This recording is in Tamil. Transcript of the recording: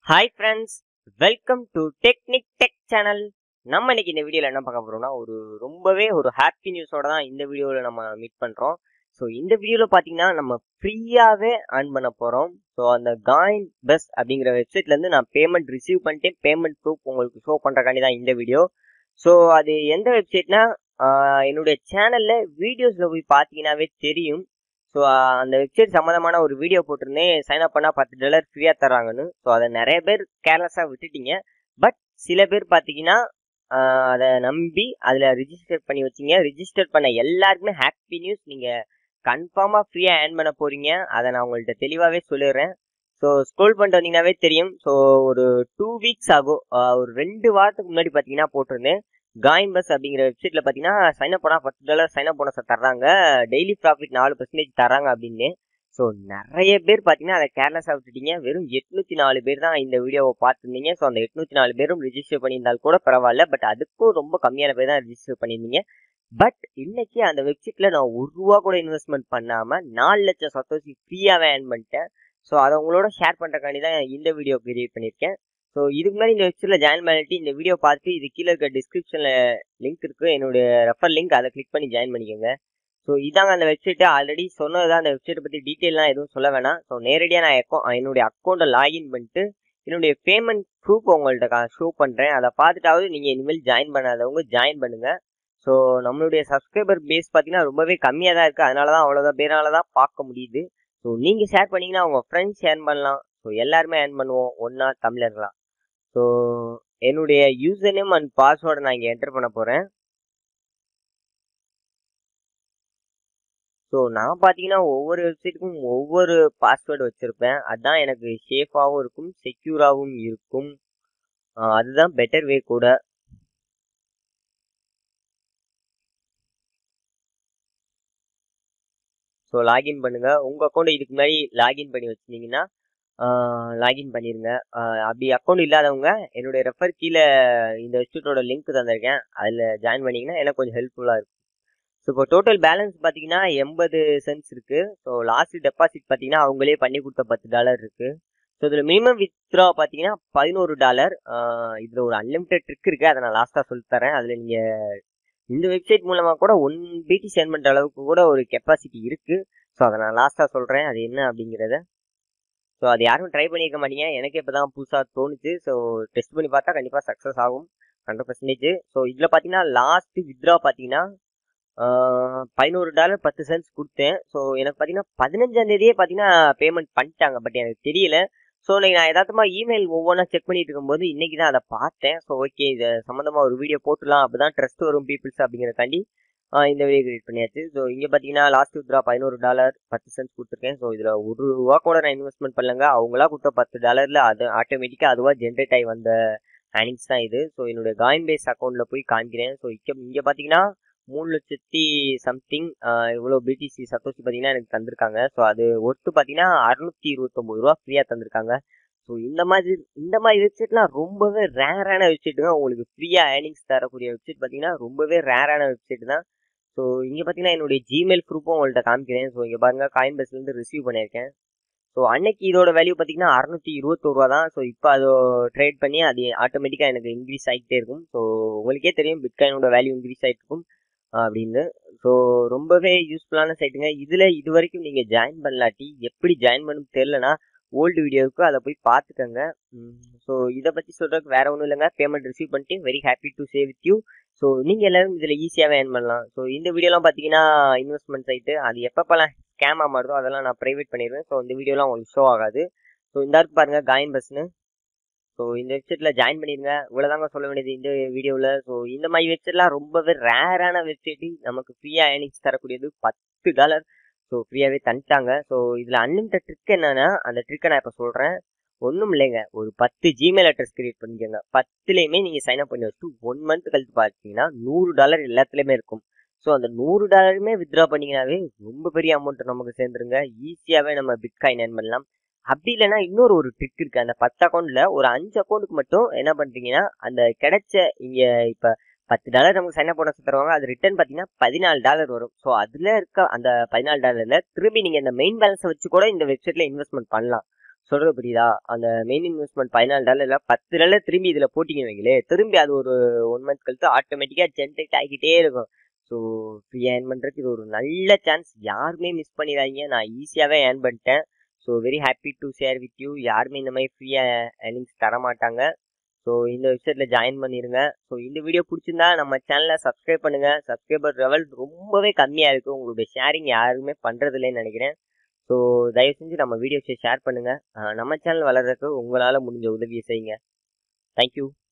hi friends welcome to technique tech channel நம்ம இன்னைக்கு இந்த வீடியோவில் என்ன பார்க்க போறோம்னா ஒரு ரொம்பவே ஒரு ஹாப்பி நியூஸோட தான் இந்த வீடியோவில் நம்ம மீட் பண்ணுறோம் ஸோ இந்த வீடியோவில் பார்த்தீங்கன்னா நம்ம ஃப்ரீயாகவே earn பண்ண போகிறோம் ஸோ அந்த காயின் பெஸ் அப்படிங்கிற வெப்சைட்லேருந்து நான் பேமெண்ட் ரிசீவ் பண்ணிட்டு பேமெண்ட் ப்ரூஃப் உங்களுக்கு ஷோ பண்ணுறக்காண்டி தான் இந்த வீடியோ ஸோ அது எந்த வெப்சைட்னா என்னுடைய சேனலில் வீடியோஸில் போய் பார்த்தீங்கன்னாவே தெரியும் ஸோ அந்த வெப்சைட் சம்மந்தமான ஒரு வீடியோ போட்டிருந்தேன் சைன் அப் பண்ணால் பத்து டாலர் ஃப்ரீயாக தர்றாங்கன்னு ஸோ அதை நிறைய பேர் கேர்லெஸ்ஸாக விட்டுட்டீங்க பட் சில பேர் பார்த்தீங்கன்னா ஆஹ் அதை நம்பி அதில் ரிஜிஸ்டர் பண்ணி வச்சிங்க ரிஜிஸ்டர் பண்ண எல்லாருக்குமே ஹாப்பி நியூஸ் நீங்கள் கன்ஃபார்மாக ஃப்ரீயாக ஏர்ன் பண்ண போகிறீங்க அதை நான் உங்கள்கிட்ட தெளிவாகவே சொல்லிடுறேன் ஸோ ஸ்க்ரோல் பண்ணிட்டு வந்தீங்கன்னாவே தெரியும் ஸோ ஒரு டூ வீக்ஸ் ஆகும் ஆஹ் ஒரு ரெண்டு வாரத்துக்கு முன்னாடி பார்த்தீங்கன்னா போட்டிருந்தேன் காயின் பஸ் அப்படிங்கிற வெப்சைட்ல பார்த்தீங்கன்னா சைன் அப் பண்ணால் பத்து டாலர் சைன் அப் போனஸை தர்றாங்க டெய்லி ப்ராஃபிட் நாலு பர்சன்டேஜ் தராங்க அப்படின்னு ஸோ நிறைய பேர் பார்த்தீங்கன்னா அதை கேர்லெஸ்ஸாக விட்டுட்டீங்க வெறும் எட்நூத்தி நாலு பேர் தான் இந்த வீடியோவை பார்த்துருந்தீங்க ஸோ அந்த எட்நூத்தி நாலு பேரும் ரிஜிஸ்டர் பண்ணியிருந்தால் கூட பரவாயில்ல பட் அதுக்கும் ரொம்ப கம்மியான பேர் தான் ரிஜிஸ்டர் பண்ணியிருந்தீங்க பட் இன்னைக்கு அந்த வெப்சைட்ல நான் ஒரு ரூபா கூட இன்வெஸ்ட்மெண்ட் பண்ணாம நாலு லட்சம் சத்தோசி ஃப்ரீயாகவே ஏர்ன் பண்ணிட்டேன் ஸோ அதை உங்களோட ஷேர் பண்ணுறக்காண்டி தான் இந்த வீடியோ கிரியேட் பண்ணியிருக்கேன் ஸோ இதுக்கு முன்னாடி இந்த வெப்சைட்ல ஜாயின் பண்ணிட்டு இந்த வீடியோ பார்த்து இது கீழே இருக்க டிஸ்கிரிப்ஷன்ல லிங்க் இருக்கு என்னுடைய ரெஃபர் லிங்க் அதை கிளிக் பண்ணி ஜாயின் பண்ணிக்கோங்க ஸோ இதாங்க அந்த வெப்சைட்டு ஆல்ரெடி சொன்னதுதான் அந்த வெப்சைட்டை பற்றி டீட்டெயிலாம் எதுவும் சொல்ல வேணாம் ஸோ நேரடியாக நான் account- என்னுடைய அக்கௌண்ட்டை லாகின் பண்ணிட்டு என்னுடைய பேமெண்ட் ப்ரூஃப் உங்கள்கிட்ட ஷோ பண்ணுறேன் அதை பார்த்துட்டாவது நீங்கள் இனிமேல் ஜாயின் பண்ணாதவங்க ஜாயின் பண்ணுங்க ஸோ நம்மளுடைய சப்ஸ்கிரைபர் பேஸ் பார்த்தீங்கன்னா ரொம்பவே கம்மியாக தான் இருக்குது அதனால தான் அவ்வளோதான் பேரால தான் பார்க்க முடியுது ஸோ நீங்கள் ஷேர் பண்ணீங்கன்னா உங்கள் ஃப்ரெண்ட்ஸ் ஷேர் பண்ணலாம் ஸோ எல்லாருமே ஏர்ன் பண்ணுவோம் ஒன்றா தமிழர்களா ஸோ என்னுடைய யூசர் நேம் அண்ட் பாஸ்வேர்டை நான் இங்கே என்டர் பண்ண போகிறேன் ஸோ நான் பார்த்தீங்கன்னா ஒவ்வொரு வெப்சைட்டுக்கும் ஒவ்வொரு பாஸ்வேர்டு வச்சுருப்பேன் அதுதான் எனக்கு சேஃபாகவும் இருக்கும் செக்யூராகவும் இருக்கும் ஆஹ் அதுதான் பெட்டர் வே கூட ஸோ லாகின் பண்ணுங்க உங்க அக்கௌண்ட் இதுக்கு முன்னாடி லாகின் பண்ணி வச்சிருந்தீங்கன்னா லாகின் பண்ணிருங்க ஆஹ் அப்படி அக்கௌண்ட் இல்லாதவங்க என்னுடைய ரெஃபர் கீழே இந்த வெப்சைட்டோட லிங்க் தந்திருக்கேன் அதில் ஜாயின் பண்ணீங்கன்னா எனக்கு கொஞ்சம் ஹெல்ப்ஃபுல்லாக இருக்கும் ஸோ இப்போ டோட்டல் பேலன்ஸ் பார்த்தீங்கன்னா எண்பது சென்ட்ஸ் இருக்கு ஸோ லாஸ்ட் டெபாசிட் பார்த்தீங்கன்னா அவங்களே பண்ணி கொடுத்த பத்து டாலர் இருக்கு ஸோ இதில் மினிமம் வித்ரா பார்த்தீங்கன்னா பதினோரு டாலர் இதில் ஒரு அன்லிமிட்டட் ட்ரிக் இருக்கு அதை நான் லாஸ்ட்டாக சொல்லித்தரேன் அதில் நீங்கள் இந்த வெப்சைட் மூலமாக கூட ஒன் பிடி சென்ட் பண்ணுற அளவுக்கு கூட ஒரு கெப்பாசிட்டி இருக்கு ஸோ அதை நான் லாஸ்ட்டாக சொல்கிறேன் அது என்ன அப்படிங்கிறத ஸோ அது யாரும் ட்ரை பண்ணியிருக்க மாட்டீங்க எனக்கு இப்போ தான் புதுசாக தோணுச்சு ஸோ டெஸ்ட் பண்ணி பார்த்தா கண்டிப்பாக சக்ஸஸ் ஆகும் ஹண்ட்ரட் பர்சன்டேஜ் ஸோ இதில் பார்த்தீங்கன்னா லாஸ்ட் வித்ரா பார்த்தீங்கன்னா பதினோரு டாலர் பத்து சென்ட்ஸ் கொடுத்தேன் ஸோ எனக்கு பார்த்தீங்கன்னா பதினஞ்சாம் தேதியே பார்த்தீங்கன்னா பேமெண்ட் பண்ணிட்டாங்க பட் எனக்கு தெரியல ஸோ இன்னைக்கு நான் யதார்த்தமா இமெயில் ஒவ்வொன்றா செக் பண்ணிட்டு இருக்கும்போது இன்னைக்கு தான் அதை பார்த்தேன் ஸோ ஓகே இது சம்மந்தமாக ஒரு வீடியோ போட்டுலாம் அப்போ தான் ட்ரஸ்ட் வரும் பீப்புள்ஸ் அப்படிங்கிறக்காண்டி ஆஹ் இந்த வீடியோ கிரியேட் பண்ணியாச்சு ஸோ இங்கே பார்த்தீங்கன்னா லாஸ்ட் வித்ரா பதினோரு டாலர் பத்து சென்ட்ஸ் கொடுத்துருக்கேன் ஸோ இதில் ஒரு ரூபா கூட நான் இன்வெஸ்ட்மெண்ட் பண்ணலங்க அவங்களா கொடுத்த பத்து டாலரில் அது ஆட்டோமேட்டிக்காக அதுவாக ஜென்ரேட் ஆகி வந்த ஏர்னிங்ஸ் தான் இது ஸோ என்னுடைய காயின் பேஸ் அக்கௌண்ட்டில் போய் காமிக்கிறேன் ஸோ இங்கே இங்கே பார்த்தீங்கன்னா மூணு லட்சத்தி சம்திங் இவ்வளோ பிடிசி சத்தோஷி பார்த்தீங்கன்னா எனக்கு தந்திருக்காங்க ஸோ அது ஒட்டு பார்த்தீங்கன்னா அறுநூத்தி இருபத்தொம்பது ரூபா ஃப்ரீயாக தந்திருக்காங்க ஸோ இந்த மாதிரி இந்த மாதிரி வெப்சைட்லாம் ரொம்பவே ரேரான வெப்சைட்டுங்க உங்களுக்கு ஃப்ரீயாக ஏர்னிங்ஸ் தரக்கூடிய வெப்சைட் பார்த்தீங்கன்னா ரொம்பவே ரேரான வெப்சைட் தான் ஸோ இங்கே பார்த்தீங்கன்னா என்னுடைய ஜிமெயில் ப்ரூஃபும் உங்கள்கிட்ட காமிக்கிறேன் ஸோ இங்கே பாருங்க காயின் பஸ்லேருந்து ரிசீவ் பண்ணியிருக்கேன் ஸோ அன்னைக்கு இதோட வேல்யூ பார்த்தீங்கன்னா அறுநூத்தி இருபத்தோரு ரூபா தான் ஸோ இப்போ அதை ட்ரேட் பண்ணி அது ஆட்டோமேட்டிக்காக எனக்கு இன்க்ரீஸ் ஆகிட்டே இருக்கும் ஸோ உங்களுக்கே தெரியும் பிட்காயினோட வேல்யூ இன்க்ரீஸ் ஆகிட்டு இருக்கும் அப்படின்னு ஸோ ரொம்பவே யூஸ்ஃபுல்லான சைட்டுங்க இதில் இது வரைக்கும் நீங்கள் ஜாயின் பண்ணலாட்டி எப்படி ஜாயின் பண்ணணும் தெரிலனா ஓல்டு வீடியோவுக்கு அதை போய் பார்த்துக்கோங்க ஸோ இதை பற்றி சொல்கிறதுக்கு வேற ஒன்றும் இல்லைங்க பேமெண்ட் ரிசீவ் பண்ணிட்டு very happy to save with you so நீங்கள் எல்லாரும் இதில் ஈஸியாகவே ஏர்ன் பண்ணலாம் ஸோ இந்த வீடியோலாம் பார்த்தீங்கன்னா இன்வெஸ்ட்மெண்ட் சைட்டு அது எப்பப்பெல்லாம் ஸ்கேம் ஆமாடுதோ அதெல்லாம் நான் ப்ரைவேட் பண்ணிடுவேன் ஸோ இந்த வீடியோலாம் உங்களுக்கு ஷோ ஆகாது ஸோ இந்த இருக்கு பாருங்க காயின் பஸ்னு ஸோ இந்த வெப்சைட்டில் ஜாயின் பண்ணிடுங்க இவ்வளோதாங்க சொல்ல வேண்டியது இந்த வீடியோவில் ஸோ இந்த மாதிரி வெப்சைட்லாம் ரொம்பவே ரேரான வெப்சைட்டு நமக்கு ஃப்ரீயாக ஏர்னிங்ஸ் தரக்கூடியது பத்து டாலர் ஸோ ஃப்ரீயாகவே தந்துட்டாங்க ஸோ இதில் அன்லிமிட்டட் ட்ரிக் என்னன்னா அந்த ட்ரிக்கை நான் இப்போ சொல்கிறேன் ஒன்றும் இல்லைங்க ஒரு பத்து ஜிமெயில் அட்ரஸ் கிரியேட் பண்ணிக்கோங்க பத்துலேயுமே நீங்கள் சைன் அப் பண்ணி வச்சுட்டு ஒன் மந்த் கழித்து பார்த்தீங்கன்னா நூறு டாலர் எல்லாத்துலேயுமே இருக்கும் ஸோ அந்த நூறு டாலருமே வித்ட்ரா பண்ணிங்கனாவே ரொம்ப பெரிய அமௌண்ட் நமக்கு சேர்ந்துருங்க ஈஸியாகவே நம்ம பிட்காயின் ஏர்ன் பண்ணலாம் அப்படி இல்லைன்னா இன்னொரு ஒரு ட்ரிக் இருக்கு அந்த பத்து அக்கௌண்ட்ல ஒரு அஞ்சு அக்கௌண்ட்டுக்கு மட்டும் என்ன பண்றீங்கன்னா அந்த கிடைச்ச இங்க இப்ப பத்து டாலர் நமக்கு சைன் அப் போனஸ் தருவாங்க அது ரிட்டர்ன் பார்த்தீங்கன்னா பதினாலு டாலர் வரும் ஸோ அதில் இருக்க அந்த பதினாலு டாலரில் திரும்பி நீங்கள் இந்த மெயின் பேலன்ஸை வச்சு கூட இந்த வெப்சைட்டில் இன்வெஸ்ட்மெண்ட் பண்ணலாம் சொல்றது புரியுதா அந்த மெயின் இன்வெஸ்ட்மெண்ட் பதினாலு டாலர்ல பத்து டாலர் திரும்பி இதுல போட்டிங்க வைங்களே திரும்பி அது ஒரு ஒன் மந்த் கழித்து ஆட்டோமேட்டிக்கா ஜென்ரேட் ஆகிக்கிட்டே இருக்கும் ஸோ ஃப்ரீயா ஏர்ன் பண்றதுக்கு இது ஒரு நல்ல சான்ஸ் யாருமே மிஸ் பண்ணிடாதீங்க நான் ஈஸியாவே ஏர்ன் பண்ணிட்டேன் so very happy to share with you யாருமே இந்த மாதிரி ஃப்ரீயா ஏர்னிங்ஸ் தர மாட்டாங்க ஸோ இந்த வெப்சைட்ல ஜாயின் பண்ணிருங்க ஸோ இந்த வீடியோ பிடிச்சிருந்தா நம்ம சேனலை சப்ஸ்கிரைப் பண்ணுங்க சப்ஸ்கிரைபர் லெவல் ரொம்பவே கம்மியா இருக்கு உங்களுடைய ஷேரிங் யாருமே பண்றது இல்லைன்னு நினைக்கிறேன் ஸோ தயவு செஞ்சு நம்ம வீடியோஸை ஷேர் பண்ணுங்க அஹ் நம்ம சேனல் வளர்றதுக்கு உங்களால முடிஞ்ச உதவியை செய்யுங்க தேங்க்யூ